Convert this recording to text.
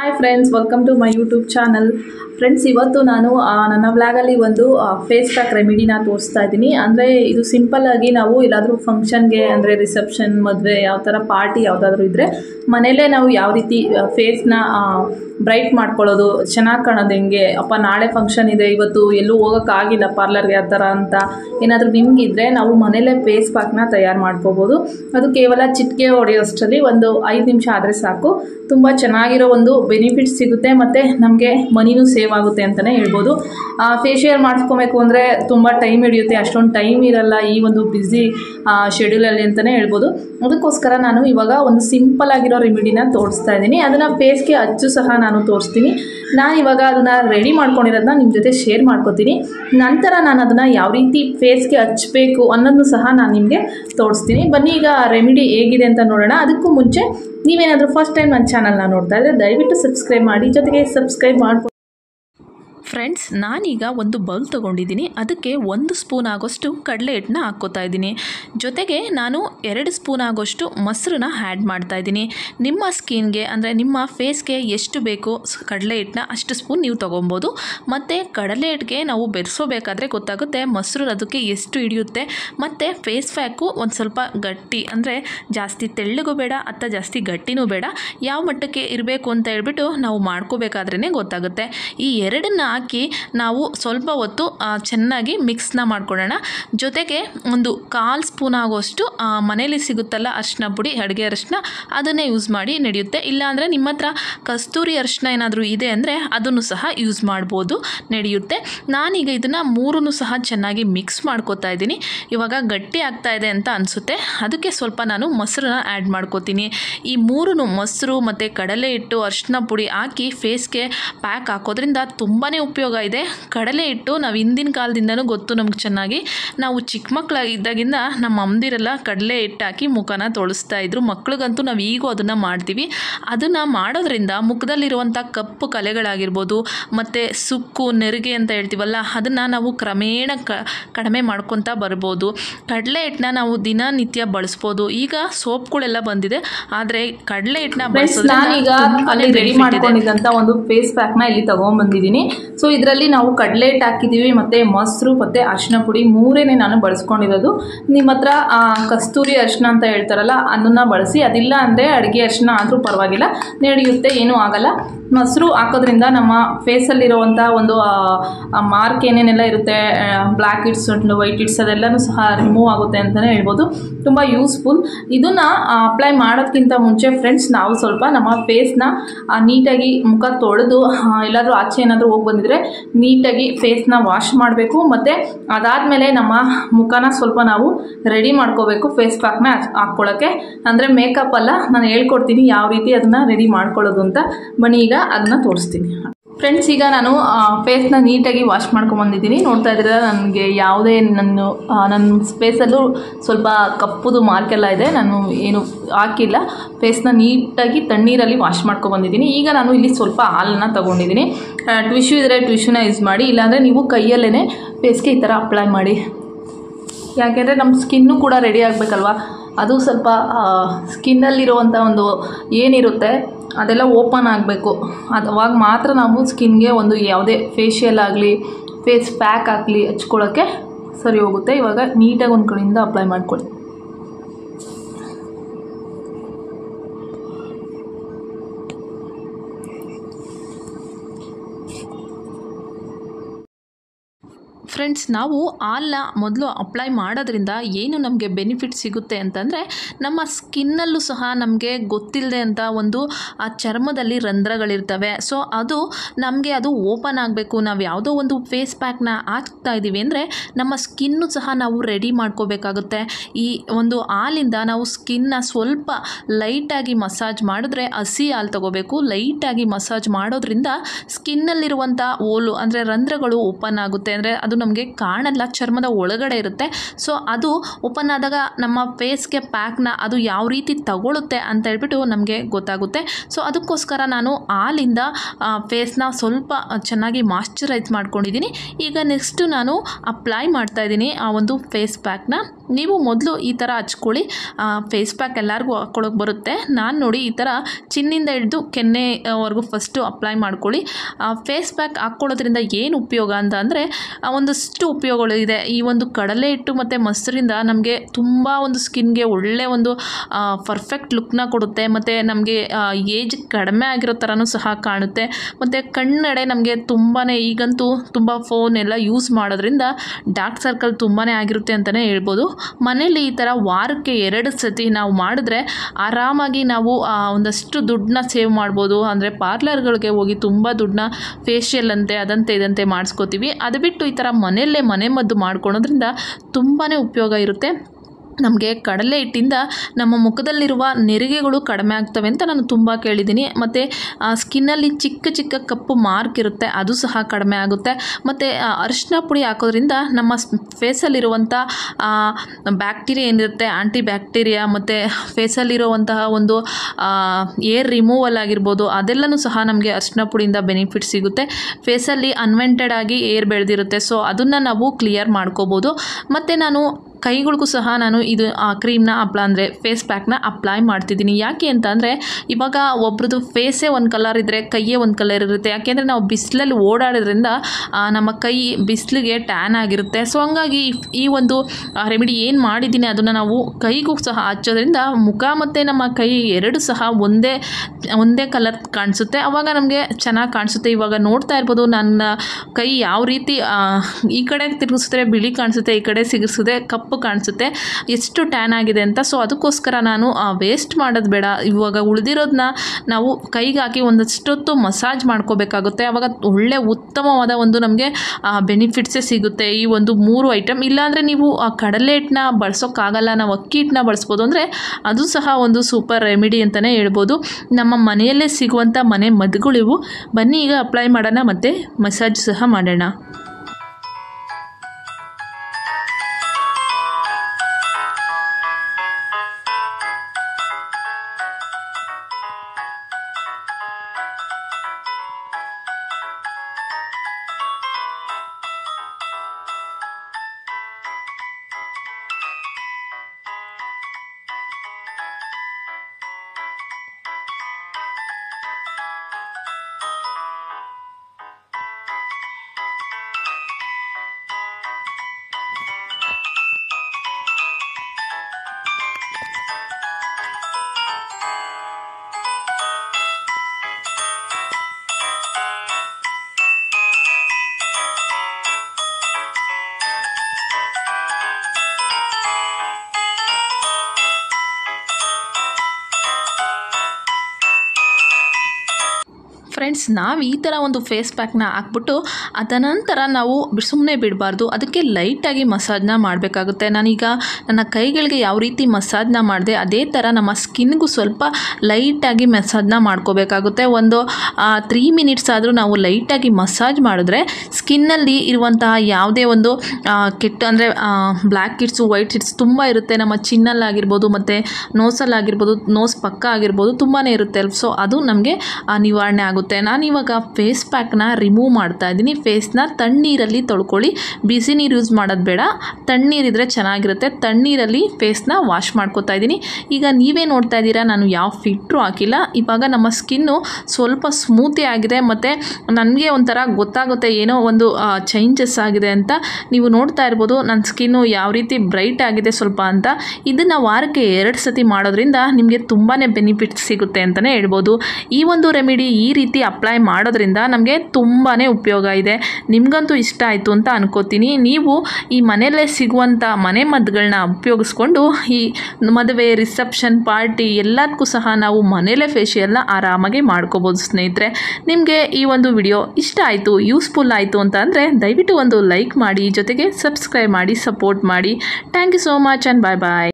hi friends welcome to my YouTube channel friends ಇವತ್ತು ನಾನು ಆ, ನನ್ನ ಬ್ಲಾಗಲ್ಲಿ ಒಂದು ಫೇಸ್ ಪ್ಯಾಕ್ ರೆಮಿಡಿನ ತೋರಿಸ್ತಾ ಇದ್ದೀನಿ ಅಂದರೆ ಇದು ಸಿಂಪಲ್ ಆಗಿ ನಾವು ಎಲ್ಲಾದರೂ ಫಂಕ್ಷನ್ಗೆ ಅಂದರೆ ರಿಸೆಪ್ಷನ್ ಮದುವೆ ಯಾವ ಥರ ಪಾರ್ಟಿ ಯಾವುದಾದ್ರೂ ಇದ್ದರೆ ಮನೇಲೇ ನಾವು ಯಾವ ರೀತಿ ಫೇಸ್ನ ಬ್ರೈಟ್ ಮಾಡ್ಕೊಳ್ಳೋದು ಚೆನ್ನಾಗಿ ಕಾಣೋದು ಹೆಂಗೆ ಅಪ್ಪ ನಾಳೆ ಫಂಕ್ಷನ್ ಇದೆ ಇವತ್ತು ಎಲ್ಲೂ ಹೋಗೋಕ್ಕಾಗಿಲ್ಲ ಪಾರ್ಲರ್ಗೆ ಆ ಥರ ಅಂತ ಏನಾದರೂ ನಿಮಗಿದ್ರೆ ನಾವು ಮನೇಲೇ ಫೇಸ್ ಪ್ಯಾಕ್ನ ತಯಾರು ಮಾಡ್ಕೋಬೋದು ಅದು ಕೇವಲ ಚಿಟಿಕೆ ಹೊಡೆಯೋಷ್ಟರಲ್ಲಿ ಒಂದು ಐದು ನಿಮಿಷ ಆದರೆ ಸಾಕು ತುಂಬ ಚೆನ್ನಾಗಿರೋ ಒಂದು ಬೆನಿಫಿಟ್ಸ್ ಸಿಗುತ್ತೆ ಮತ್ತು ನಮಗೆ ಮನಿನೂ ಸೇವ್ ಆಗುತ್ತೆ ಅಂತಲೇ ಹೇಳ್ಬೋದು ಫೇಶಿಯಲ್ ಮಾಡಿಸ್ಕೊಬೇಕು ಅಂದರೆ ತುಂಬ ಟೈಮ್ ಹಿಡಿಯುತ್ತೆ ಅಷ್ಟೊಂದು ಟೈಮ್ ಇರಲ್ಲ ಈ ಒಂದು ಬ್ಯುಸಿ ಶೆಡ್ಯೂಲಲ್ಲಿ ಅಂತಲೇ ಹೇಳ್ಬೋದು ಅದಕ್ಕೋಸ್ಕರ ನಾನು ಇವಾಗ ಒಂದು ಸಿಂಪಲ್ ಆಗಿರೋ ರೆಮಿಡಿನ ತೋರಿಸ್ತಾ ಇದ್ದೀನಿ ಅದನ್ನು ಫೇಸ್ಗೆ ಹಚ್ಚು ಸಹ ನಾನು ತೋರಿಸ್ತೀನಿ ನಾನು ಇವಾಗ ಅದನ್ನು ರೆಡಿ ಮಾಡ್ಕೊಂಡಿರೋದನ್ನ ನಿಮ್ಮ ಜೊತೆ ಶೇರ್ ಮಾಡ್ಕೋತೀನಿ ನಂತರ ನಾನು ಅದನ್ನು ಯಾವ ರೀತಿ ಫೇಸ್ಗೆ ಹಚ್ಚಬೇಕು ಅನ್ನೋದನ್ನು ಸಹ ನಾನು ನಿಮಗೆ ತೋರಿಸ್ತೀನಿ ಬನ್ನಿ ಈಗ ರೆಮಿಡಿ ಹೇಗಿದೆ ಅಂತ ನೋಡೋಣ ಅದಕ್ಕೂ ಮುಂಚೆ ನೀವೇನಾದರೂ ಫಸ್ಟ್ ಟೈಮ್ ನನ್ನ ಚಾನಲ್ನ ನೋಡ್ತಾ ಇದ್ದರೆ ದಯವಿಟ್ಟು ಸಬ್ಸ್ಕ್ರೈಬ್ ಮಾಡಿ ಜೊತೆಗೆ ಸಬ್ಸ್ಕ್ರೈಬ್ ಮಾಡ್ಕೊಂಡು ಫ್ರೆಂಡ್ಸ್ ನಾನೀಗ ಒಂದು ಬೌಲ್ ತೊಗೊಂಡಿದ್ದೀನಿ ಅದಕ್ಕೆ ಒಂದು ಸ್ಪೂನ್ ಆಗೋಷ್ಟು ಕಡಲೆ ಹಿಟ್ಟನ್ನ ಹಾಕ್ಕೋತಾ ಇದ್ದೀನಿ ಜೊತೆಗೆ ನಾನು ಎರಡು ಸ್ಪೂನ್ ಆಗೋಷ್ಟು ಮೊಸರನ್ನ ಆ್ಯಡ್ ಮಾಡ್ತಾ ಇದ್ದೀನಿ ನಿಮ್ಮ ಸ್ಕಿನ್ಗೆ ಅಂದರೆ ನಿಮ್ಮ ಫೇಸ್ಗೆ ಎಷ್ಟು ಬೇಕೋ ಸ್- ಕಡಲೆ ಹಿಟ್ಟನ್ನ ಅಷ್ಟು ಸ್ಪೂನ್ ನೀವು ತೊಗೊಬೋದು ಮತ್ತು ಕಡಲೆ ಹಿಟ್ಟಿಗೆ ನಾವು ಬೆರೆಸೋಬೇಕಾದ್ರೆ ಗೊತ್ತಾಗುತ್ತೆ ಮೊಸರು ಅದಕ್ಕೆ ಎಷ್ಟು ಹಿಡಿಯುತ್ತೆ ಮತ್ತು ಫೇಸ್ ಪ್ಯಾಕು ಒಂದು ಸ್ವಲ್ಪ ಗಟ್ಟಿ ಅಂದರೆ ಜಾಸ್ತಿ ತೆಳ್ಳಗೂ ಬೇಡ ಅಥವಾ ಜಾಸ್ತಿ ಗಟ್ಟಿನೂ ಬೇಡ ಯಾವ ಮಟ್ಟಕ್ಕೆ ಇರಬೇಕು ಅಂತ ಹೇಳ್ಬಿಟ್ಟು ನಾವು ಮಾಡ್ಕೋಬೇಕಾದ್ರೇ ಗೊತ್ತಾಗುತ್ತೆ ಈ ಎರಡನ್ನ ಹಾಕಿ ನಾವು ಸ್ವಲ್ಪ ಹೊತ್ತು ಆ, ಚೆನ್ನಾಗಿ ಮಿಕ್ಸ್ನ ಮಾಡ್ಕೊಳ್ಳೋಣ ಜೊತೆಗೆ ಒಂದು ಕಾಲು ಸ್ಪೂನ್ ಆಗೋಷ್ಟು ಆ, ಮನೇಲಿ ಸಿಗುತ್ತಲ್ಲ ಅರಿಶಿನ ಪುಡಿ ಅಡುಗೆ ಅರಿಶಿನ ಅದನ್ನೇ ಯೂಸ್ ಮಾಡಿ ನಡೆಯುತ್ತೆ ಇಲ್ಲಾಂದರೆ ನಿಮ್ಮ ಹತ್ರ ಕಸ್ತೂರಿ ಅರಿಶಿನ ಏನಾದರೂ ಇದೆ ಅಂದರೆ ಅದನ್ನು ಸಹ ಯೂಸ್ ಮಾಡ್ಬೋದು ನಡೆಯುತ್ತೆ ನಾನೀಗ ಇದನ್ನು ಮೂರನ್ನು ಸಹ ಚೆನ್ನಾಗಿ ಮಿಕ್ಸ್ ಮಾಡ್ಕೋತಾ ಇದ್ದೀನಿ ಇವಾಗ ಗಟ್ಟಿ ಆಗ್ತಾ ಇದೆ ಅಂತ ಅನಿಸುತ್ತೆ ಅದಕ್ಕೆ ಸ್ವಲ್ಪ ನಾನು ಮೊಸರನ್ನ ಆ್ಯಡ್ ಮಾಡ್ಕೋತೀನಿ ಈ ಮೂರೂ ಮೊಸರು ಮತ್ತು ಕಡಲೆ ಹಿಟ್ಟು ಅರಿಶಿನ ಪುಡಿ ಹಾಕಿ ಫೇಸ್ಗೆ ಪ್ಯಾಕ್ ಹಾಕೋದ್ರಿಂದ ತುಂಬಾ ಉಪಯೋಗ ಇದೆ ಕಡಲೆ ಹಿಟ್ಟು ನಾವು ಹಿಂದಿನ ಕಾಲದಿಂದನೂ ಗೊತ್ತು ನಮ್ಗೆ ಚೆನ್ನಾಗಿ ನಾವು ಚಿಕ್ಕ ಮಕ್ಕಳಾಗಿದ್ದಾಗಿಂದ ನಮ್ಮ ಅಮ್ಮದಿರೆಲ್ಲ ಕಡಲೆ ಹಿಟ್ಟು ಹಾಕಿ ಮುಖನ ತೊಳಸ್ತಾ ಇದ್ರು ಮಕ್ಳಿಗಂತೂ ನಾವು ಈಗೂ ಅದನ್ನು ಮಾಡ್ತೀವಿ ಅದನ್ನು ಮಾಡೋದ್ರಿಂದ ಮುಖದಲ್ಲಿರುವಂಥ ಕಪ್ಪು ಕಲೆಗಳಾಗಿರ್ಬೋದು ಮತ್ತು ಸುಕ್ಕು ನೆರಿಗೆ ಅಂತ ಹೇಳ್ತೀವಲ್ಲ ಅದನ್ನು ನಾವು ಕ್ರಮೇಣ ಕ ಕಡಿಮೆ ಮಾಡ್ಕೊತಾ ಬರ್ಬೋದು ಕಡಲೆ ಹಿಟ್ಟನ್ನ ನಾವು ದಿನನಿತ್ಯ ಬಳಸ್ಬೋದು ಈಗ ಸೋಪ್ಗಳೆಲ್ಲ ಬಂದಿದೆ ಆದರೆ ಕಡಲೆ ಹಿಟ್ಟನ್ನ ಫ್ರೆಂಡ್ಸ್ ನಾನೀಗ ಅಲ್ಲಿ ರೆಡಿ ಮಾಡ್ಕೊಂಡಿದ್ದಂಥ ಒಂದು ಫೇಸ್ ಪ್ಯಾಕ್ನ ಇಲ್ಲಿ ತಗೊಂಡ್ಬಂದಿದ್ದೀನಿ ಸೊ ಇದರಲ್ಲಿ ನಾವು ಕಡಲೆ ಹಿಟ್ಟು ಹಾಕಿದ್ದೀವಿ ಮತ್ತು ಮೊಸರು ಮತ್ತು ಅರಿಶಿನ ಪುಡಿ ಮೂರೇನೆ ನಾನು ಬಳಸ್ಕೊಂಡಿರೋದು ನಿಮ್ಮ ಹತ್ರ ಆ, ಕಸ್ತೂರಿ ಅರಿಶಿನ ಅಂತ ಹೇಳ್ತಾರಲ್ಲ ಅದನ್ನು ಬಳಸಿ ಅದಿಲ್ಲ ಅಂದರೆ ಅಡುಗೆ ಅರಿಶಿನ ಆದರೂ ಪರವಾಗಿಲ್ಲ ನಡೆಯುತ್ತೆ ಏನೂ ಆಗಲ್ಲ ಮೊಸರು ಹಾಕೋದ್ರಿಂದ ನಮ್ಮ ಫೇಸಲ್ಲಿರುವಂಥ ಒಂದು ಮಾರ್ಕ್ ಏನೇನೆಲ್ಲ ಇರುತ್ತೆ ಬ್ಲ್ಯಾಕ್ ಇಟ್ಸ್ ವೈಟ್ ಇಟ್ಸ್ ಅದೆಲ್ಲನೂ ಸಹ ರಿಮೂವ್ ಆಗುತ್ತೆ ಅಂತಲೇ ಹೇಳ್ಬೋದು ತುಂಬ ಯೂಸ್ಫುಲ್ ಇದನ್ನು ಅಪ್ಲೈ ಮಾಡೋದಕ್ಕಿಂತ ಮುಂಚೆ ಫ್ರೆಂಡ್ಸ್ ನಾವು ಸ್ವಲ್ಪ ನಮ್ಮ ಫೇಸ್ನ ನೀಟಾಗಿ ಮುಖ ತೊಳೆದು ಎಲ್ಲಾದರೂ ಆಚೆ ಏನಾದರೂ ಹೋಗಿ ಬಂದಿದ್ರೆ ನೀಟಾಗಿ ಫೇಸ್ನ ವಾಶ್ ಮಾಡಬೇಕು ಮತ್ತು ಅದಾದಮೇಲೆ ನಮ್ಮ ಮುಖನ ಸ್ವಲ್ಪ ನಾವು ರೆಡಿ ಮಾಡ್ಕೋಬೇಕು ಫೇಸ್ ಪ್ಯಾಕ್ನ ಹಾಕ್ಕೊಳ್ಳೋಕ್ಕೆ ಅಂದರೆ ಮೇಕಪ್ ಅಲ್ಲ ನಾನು ಹೇಳ್ಕೊಡ್ತೀನಿ ಯಾವ ರೀತಿ ಅದನ್ನು ರೆಡಿ ಮಾಡ್ಕೊಳ್ಳೋದು ಅಂತ ಬನ್ನಿ ಈಗ ಅದನ್ನು ತೋರಿಸ್ತೀನಿ ಫ್ರೆಂಡ್ಸ್ ಈಗ ನಾನು ಫೇಸ್ನ ನೀಟಾಗಿ ವಾಶ್ ಮಾಡ್ಕೊಂಬಂದಿದ್ದೀನಿ ನೋಡ್ತಾ ಇದ್ದೀರ ನನಗೆ ಯಾವುದೇ ನನ್ನ ಆ, ನನ್ನ ಫೇಸಲ್ಲೂ ಸ್ವಲ್ಪ ಕಪ್ಪುದು ಮಾರ್ಕೆಲ್ಲ ಇದೆ ನಾನು ಏನು ಹಾಕಿಲ್ಲ ಫೇಸ್ನ ನೀಟಾಗಿ ತಣ್ಣೀರಲ್ಲಿ ವಾಶ್ ಮಾಡ್ಕೊಬಂದಿದ್ದೀನಿ ಈಗ ನಾನು ಇಲ್ಲಿ ಸ್ವಲ್ಪ ಹಾಲನ್ನು ತೊಗೊಂಡಿದ್ದೀನಿ ಟ್ವಿಶ್ಯೂ ಇದ್ದರೆ ಟ್ವಿಶ್ಯೂನ ಯೂಸ್ ಮಾಡಿ ಇಲ್ಲಾಂದರೆ ನೀವು ಕೈಯಲ್ಲೇ ಫೇಸ್ಗೆ ಈ ಥರ ಅಪ್ಲೈ ಮಾಡಿ ಯಾಕೆಂದರೆ ನಮ್ಮ ಸ್ಕಿನ್ನು ಕೂಡ ರೆಡಿ ಆಗಬೇಕಲ್ವಾ ಅದು ಸ್ವಲ್ಪ ಸ್ಕಿನ್ನಲ್ಲಿರುವಂಥ ಒಂದು ಏನಿರುತ್ತೆ ಅದೆಲ್ಲ ಓಪನ್ ಆಗಬೇಕು ಅದು ಅವಾಗ ಮಾತ್ರ ನಾವು ಸ್ಕಿನ್ಗೆ ಒಂದು ಯಾವುದೇ ಫೇಶಿಯಲ್ ಆಗಲಿ ಫೇಸ್ ಪ್ಯಾಕ್ ಆಗಲಿ ಹಚ್ಕೊಳ್ಳೋಕ್ಕೆ ಸರಿ ಹೋಗುತ್ತೆ ಇವಾಗ ನೀಟಾಗಿ ಒಂದು ಕಡೆಯಿಂದ ಅಪ್ಲೈ ಮಾಡ್ಕೊಳ್ಳಿ ಫ್ರೆಂಡ್ಸ್ ನಾವು ಹಾಲನ್ನ ಮೊದಲು ಅಪ್ಲೈ ಮಾಡೋದ್ರಿಂದ ಏನು ನಮಗೆ ಬೆನಿಫಿಟ್ ಸಿಗುತ್ತೆ ಅಂತಂದರೆ ನಮ್ಮ ಸ್ಕಿನ್ನಲ್ಲೂ ಸಹ ನಮಗೆ ಗೊತ್ತಿಲ್ಲದೆ ಅಂತ ಒಂದು ಆ ಚರ್ಮದಲ್ಲಿ ರಂಧ್ರಗಳಿರ್ತವೆ ಸೊ ಅದು ನಮಗೆ ಅದು ಓಪನ್ ಆಗಬೇಕು ನಾವು ಯಾವುದೋ ಒಂದು ಫೇಸ್ ಪ್ಯಾಕ್ನ ಹಾಕ್ತಾ ಇದ್ದೀವಿ ಅಂದರೆ ನಮ್ಮ ಸ್ಕಿನ್ನು ಸಹ ನಾವು ರೆಡಿ ಮಾಡ್ಕೋಬೇಕಾಗುತ್ತೆ ಈ ಒಂದು ಹಾಲಿಂದ ನಾವು ಸ್ಕಿನ್ನ ಸ್ವಲ್ಪ ಲೈಟಾಗಿ ಮಸಾಜ್ ಮಾಡಿದ್ರೆ ಹಸಿ ಹಾಲು ತಗೋಬೇಕು ಲೈಟಾಗಿ ಮಸಾಜ್ ಮಾಡೋದ್ರಿಂದ ಸ್ಕಿನ್ನಲ್ಲಿರುವಂಥ ಓಲು ಅಂದರೆ ರಂಧ್ರಗಳು ಓಪನ್ ಆಗುತ್ತೆ ಅಂದರೆ ಅದು ನಮಗೆ ಕಾಣಲ್ಲ ಚರ್ಮದ ಒಳಗಡೆ ಇರುತ್ತೆ ಸೊ ಅದು ಓಪನ್ ಆದಾಗ ನಮ್ಮ ಫೇಸ್ಗೆ ಪ್ಯಾಕ್ನ ಅದು ಯಾವ ರೀತಿ ತಗೊಳುತ್ತೆ ಅಂತ ಹೇಳ್ಬಿಟ್ಟು ನಮಗೆ ಗೊತ್ತಾಗುತ್ತೆ ಸೊ ಅದಕ್ಕೋಸ್ಕರ ನಾನು ಹಾಲಿಂದ ಫೇಸ್ನ ಸ್ವಲ್ಪ ಚೆನ್ನಾಗಿ ಮಾಯ್ಶ್ಚರೈಸ್ ಮಾಡ್ಕೊಂಡಿದ್ದೀನಿ ಈಗ ನೆಕ್ಸ್ಟು ನಾನು ಅಪ್ಲೈ ಮಾಡ್ತಾ ಇದ್ದೀನಿ ಆ ಒಂದು ಫೇಸ್ ಪ್ಯಾಕ್ನ ನೀವು ಮೊದಲು ಈ ಥರ ಹಚ್ಕೊಳ್ಳಿ ಫೇಸ್ ಪ್ಯಾಕ್ ಎಲ್ಲರಿಗೂ ಹಾಕ್ಕೊಳ್ಳೋಕೆ ಬರುತ್ತೆ ನಾನು ನೋಡಿ ಈ ಥರ ಚಿನ್ನಿಂದ ಹಿಡಿದು ಕೆನ್ನೆವರೆಗೂ ಫಸ್ಟು ಅಪ್ಲೈ ಮಾಡ್ಕೊಳ್ಳಿ ಫೇಸ್ ಪ್ಯಾಕ್ ಹಾಕ್ಕೊಳ್ಳೋದ್ರಿಂದ ಏನು ಉಪಯೋಗ ಅಂತ ಅಂದರೆ ಒಂದಷ್ಟು ಉಪಯೋಗಗಳು ಇದೆ ಈ ಒಂದು ಕಡಲೆ ಹಿಟ್ಟು ಮತ್ತು ಮೊಸರಿಂದ ನಮಗೆ ತುಂಬ ಒಂದು ಸ್ಕಿನ್ಗೆ ಒಳ್ಳೆಯ ಒಂದು ಪರ್ಫೆಕ್ಟ್ ಲುಕ್ನ ಕೊಡುತ್ತೆ ಮತ್ತು ನಮಗೆ ಏಜ್ ಕಡಿಮೆ ಆಗಿರೋ ಥರನೂ ಸಹ ಕಾಣುತ್ತೆ ಮತ್ತು ಕಣ್ಣೆಡೆ ನಮಗೆ ತುಂಬಾ ಈಗಂತೂ ತುಂಬ ಫೋನ್ ಎಲ್ಲ ಯೂಸ್ ಮಾಡೋದ್ರಿಂದ ಡಾರ್ಕ್ ಸರ್ಕಲ್ ತುಂಬಾ ಆಗಿರುತ್ತೆ ಅಂತಲೇ ಹೇಳ್ಬೋದು ಮನೇಲಿ ಈ ಥರ ವಾರಕ್ಕೆ ಎರಡು ಸತಿ ನಾವು ಮಾಡಿದ್ರೆ ಆರಾಮಾಗಿ ನಾವು ಆ, ಒಂದಷ್ಟು ದುಡ್ಡನ್ನ ಸೇವ್ ಮಾಡ್ಬೋದು ಅಂದರೆ ಪಾರ್ಲರ್ಗಳಿಗೆ ಹೋಗಿ ತುಂಬ ದುಡ್ಡನ್ನ ಫೇಶಿಯಲ್ ಅಂತೆ ಅದಂತೆ ಇದಂತೆ ಮಾಡಿಸ್ಕೋತೀವಿ ಅದು ಬಿಟ್ಟು ಈ ಥರ ಮನೆಯಲ್ಲೇ ಮನೆ ಮದ್ದು ಮಾಡ್ಕೊಳೋದ್ರಿಂದ ತುಂಬಾ ಉಪಯೋಗ ಇರುತ್ತೆ ನಮಗೆ ಕಡಲೆ ಹಿಟ್ಟಿಂದ ನಮ್ಮ ಮುಖದಲ್ಲಿರುವ ನೆರಿಗೆಗಳು ಕಡಿಮೆ ಆಗ್ತವೆ ಅಂತ ನಾನು ತುಂಬ ಕೇಳಿದ್ದೀನಿ ಮತ್ತು ಸ್ಕಿನ್ನಲ್ಲಿ ಚಿಕ್ಕ ಚಿಕ್ಕ ಕಪ್ಪು ಮಾರ್ಕ್ ಇರುತ್ತೆ ಅದು ಸಹ ಕಡಿಮೆ ಆಗುತ್ತೆ ಮತ್ತು ಅರಿಶಿನ ಪುಡಿ ಹಾಕೋದ್ರಿಂದ ನಮ್ಮ ಫೇಸಲ್ಲಿರುವಂಥ ಬ್ಯಾಕ್ಟೀರಿಯಾ ಏನಿರುತ್ತೆ ಆಂಟಿ ಬ್ಯಾಕ್ಟೀರಿಯಾ ಮತ್ತು ಫೇಸಲ್ಲಿರುವಂತಹ ಒಂದು ಏರ್ ರಿಮೂವಲ್ ಆಗಿರ್ಬೋದು ಅದೆಲ್ಲನೂ ಸಹ ನಮಗೆ ಅರಿಶಿನ ಪುಡಿಯಿಂದ ಬೆನಿಫಿಟ್ ಸಿಗುತ್ತೆ ಫೇಸಲ್ಲಿ ಅನ್ವೆಂಟೆಡ್ ಆಗಿ ಏರ್ ಬೆಳೆದಿರುತ್ತೆ ಸೊ ಅದನ್ನು ನಾವು ಕ್ಲಿಯರ್ ಮಾಡ್ಕೋಬೋದು ಮತ್ತು ನಾನು ಕೈಗಳಿಗೂ ಸಹ ನಾನು ಇದು ಆ ಕ್ರೀಮ್ನ ಅಪ್ಲ ಅಂದರೆ ಫೇಸ್ ಪ್ಯಾಕ್ನ ಅಪ್ಲೈ ಮಾಡ್ತಿದ್ದೀನಿ ಯಾಕೆ ಅಂತ ಅಂದರೆ ಇವಾಗ ಒಬ್ರದ್ದು ಫೇಸೇ ಒಂದು ಕಲರ್ ಇದ್ದರೆ ಕೈಯೇ ಒಂದು ಕಲರ್ ಇರುತ್ತೆ ಯಾಕೆಂದರೆ ನಾವು ಬಿಸಿಲಲ್ಲಿ ಓಡಾಡೋದ್ರಿಂದ ಆ, ನಮ್ಮ ಕೈ ಬಿಸಿಲಿಗೆ ಟ್ಯಾನ್ ಆಗಿರುತ್ತೆ ಸೊ ಹಂಗಾಗಿ ಈ- ಈ ಒಂದು ರೆಮಿಡಿ ಏನು ಮಾಡಿದ್ದೀನಿ ಅದನ್ನು ನಾವು ಕೈಗೂ ಸಹ ಹಚ್ಚೋದ್ರಿಂದ ಮುಖ ಮತ್ತು ನಮ್ಮ ಕೈ ಎರಡು ಸಹ ಒಂದೇ ಒಂದೇ ಕಲರ್ ಕಾಣಿಸುತ್ತೆ ಆವಾಗ ನಮಗೆ ಚೆನ್ನಾಗಿ ಕಾಣಿಸುತ್ತೆ ಇವಾಗ ನೋಡ್ತಾ ಇರ್ಬೋದು ನನ್ನ ಕೈ ಯಾವ ರೀತಿ ಆ, ಈ ಕಡೆ ತಿರುಗಿಸಿದ್ರೆ ಬಿಳಿ ಕಾಣಿಸುತ್ತೆ ಈ ಕಡೆ ಸಿಗಿಸಿದ್ರೆ ಕಪ್ಪು ಕಾಣಿಸುತ್ತೆ ಎಷ್ಟು ಟ್ಯಾನ್ ಆಗಿದೆ ಅಂತ ಸೊ ಅದಕ್ಕೋಸ್ಕರ ನಾನು ವೇಸ್ಟ್ ಮಾಡೋದು ಬೇಡ ಇವಾಗ ಉಳಿದಿರೋದನ್ನ ನಾವು ಕೈಗೆ ಹಾಕಿ ಒಂದಷ್ಟೊತ್ತು ಮಸಾಜ್ ಮಾಡ್ಕೋಬೇಕಾಗುತ್ತೆ ಆವಾಗ ಒಳ್ಳೆ ಉತ್ತಮವಾದ ಒಂದು ನಮಗೆ ಬೆನಿಫಿಟ್ಸೇ ಸಿಗುತ್ತೆ ಈ ಒಂದು ಮೂರು ಐಟಮ್ ಇಲ್ಲಾಂದರೆ ನೀವು ಆ ಕಡಲೆ ಹಿಟ್ಟನ್ನ ಬಳಸೋಕ್ಕಾಗಲ್ಲ ನಾವು ಅಕ್ಕಿ ಹಿಟ್ಟನ್ನ ಬಳಸ್ಬೋದು ಅಂದರೆ ಅದು ಸಹ ಒಂದು ಸೂಪರ್ ರೆಮಿಡಿ ಅಂತಲೇ ಹೇಳ್ಬೋದು ನಮ್ಮ ಮನೆಯಲ್ಲೇ ಸಿಗುವಂಥ ಮನೆ ಮದ್ದುಗಳಿವು ಬನ್ನಿ ಈಗ ಅಪ್ಲೈ ಮಾಡೋಣ ಮತ್ತು ಮಸಾಜ್ ಸಹ ಮಾಡೋಣ ಫ್ರೆಂಡ್ಸ್ ನಾವು ಈ ಥರ ಒಂದು ಫೇಸ್ ಪ್ಯಾಕ್ನ ಹಾಕ್ಬಿಟ್ಟು ಅದನಂತರ ನಾವು ಸುಮ್ಮನೆ ಬಿಡಬಾರ್ದು ಅದಕ್ಕೆ ಲೈಟಾಗಿ ಮಸಾಜ್ನ ಮಾಡಬೇಕಾಗುತ್ತೆ ನಾನೀಗ ನನ್ನ ಕೈಗಳಿಗೆ ಯಾವ ರೀತಿ ಮಸಾಜ್ನ ಮಾಡಿದೆ ಅದೇ ಥರ ನಮ್ಮ ಸ್ಕಿನ್ಗೂ ಸ್ವಲ್ಪ ಲೈಟಾಗಿ ಮಸಾಜ್ನ ಮಾಡ್ಕೋಬೇಕಾಗುತ್ತೆ ಒಂದು ತ್ರೀ ಮಿನಿಟ್ಸ್ ಆದರೂ ನಾವು ಲೈಟಾಗಿ ಮಸಾಜ್ ಮಾಡಿದ್ರೆ ಸ್ಕಿನ್ನಲ್ಲಿ ಇರುವಂತಹ ಯಾವುದೇ ಒಂದು ಆ, ಕೆಟ್ಟ ಅಂದರೆ ಬ್ಲ್ಯಾಕ್ ಕಿಟ್ಸು ವೈಟ್ ಕಿಟ್ಸ್ ತುಂಬ ಇರುತ್ತೆ ನಮ್ಮ ಚಿನ್ನಲ್ಲಾಗಿರ್ಬೋದು ಮತ್ತು ನೋಸಲ್ಲಾಗಿರ್ಬೋದು ನೋಸ್ ಪಕ್ಕ ಆಗಿರ್ಬೋದು ತುಂಬಾ ಇರುತ್ತೆ ಸೊ ಅದು ನಮಗೆ ನಿವಾರಣೆ ಆಗುತ್ತೆ ನಾನು ಇವಾಗ ಫೇಸ್ ಪ್ಯಾಕ್ನ ರಿಮೂವ್ ಮಾಡ್ತಾ ಇದ್ದೀನಿ ಫೇಸ್ನ ತಣ್ಣೀರಲ್ಲಿ ತೊಳ್ಕೊಳ್ಳಿ ಬಿಸಿ ನೀರು ಯೂಸ್ ಮಾಡೋದು ಬೇಡ ತಣ್ಣೀರಿದ್ರೆ ಚೆನ್ನಾಗಿರುತ್ತೆ ತಣ್ಣೀರಲ್ಲಿ ಫೇಸ್ನ ವಾಶ್ ಮಾಡ್ಕೊತಾ ಇದ್ದೀನಿ ಈಗ ನೀವೇ ನೋಡ್ತಾ ಇದ್ದೀರಾ ನಾನು ಯಾವ ಫಿಟ್ರು ಹಾಕಿಲ್ಲ ಇವಾಗ ನಮ್ಮ ಸ್ಕಿನ್ನು ಸ್ವಲ್ಪ ಸ್ಮೂತಿ ಆಗಿದೆ ಮತ್ತು ನನಗೆ ಒಂಥರ ಗೊತ್ತಾಗುತ್ತೆ ಏನೋ ಒಂದು ಚೇಂಜಸ್ ಆಗಿದೆ ಅಂತ ನೀವು ನೋಡ್ತಾ ಇರ್ಬೋದು ನನ್ನ ಸ್ಕಿನ್ನು ಯಾವ ರೀತಿ ಬ್ರೈಟ್ ಆಗಿದೆ ಸ್ವಲ್ಪ ಅಂತ ಇದನ್ನು ವಾರಕ್ಕೆ ಎರಡು ಸತಿ ಮಾಡೋದ್ರಿಂದ ನಿಮಗೆ ತುಂಬಾ ಬೆನಿಫಿಟ್ ಸಿಗುತ್ತೆ ಅಂತಲೇ ಹೇಳ್ಬೋದು ಈ ಒಂದು ರೆಮಿಡಿ ಈ ರೀತಿ ಅಪ್ಲೈ ಮಾಡೋದ್ರಿಂದ ನಮಗೆ ತುಂಬಾ ಉಪಯೋಗ ಇದೆ ನಿಮಗಂತೂ ಇಷ್ಟ ಆಯಿತು ಅಂತ ಅನ್ಕೋತೀನಿ ನೀವು ಈ ಮನೆಯಲ್ಲೇ ಸಿಗುವಂಥ ಮನೆ ಮದ್ದುಗಳನ್ನ ಉಪಯೋಗಿಸ್ಕೊಂಡು ಈ ಮದುವೆ ರಿಸೆಪ್ಷನ್ ಪಾರ್ಟಿ ಎಲ್ಲದಕ್ಕೂ ಸಹ ನಾವು ಮನೇಲೇ ಫೇಶಿಯಲ್ನ ಆರಾಮಾಗಿ ಮಾಡ್ಕೋಬೋದು ಸ್ನೇಹಿತರೆ ನಿಮಗೆ ಈ ಒಂದು ವಿಡಿಯೋ ಇಷ್ಟ ಆಯಿತು ಯೂಸ್ಫುಲ್ ಆಯಿತು ಅಂತ ಅಂದರೆ ದಯವಿಟ್ಟು ಒಂದು ಲೈಕ್ ಮಾಡಿ ಜೊತೆಗೆ ಸಬ್ಸ್ಕ್ರೈಬ್ ಮಾಡಿ ಸಪೋರ್ಟ್ ಮಾಡಿ thank you so much and bye bye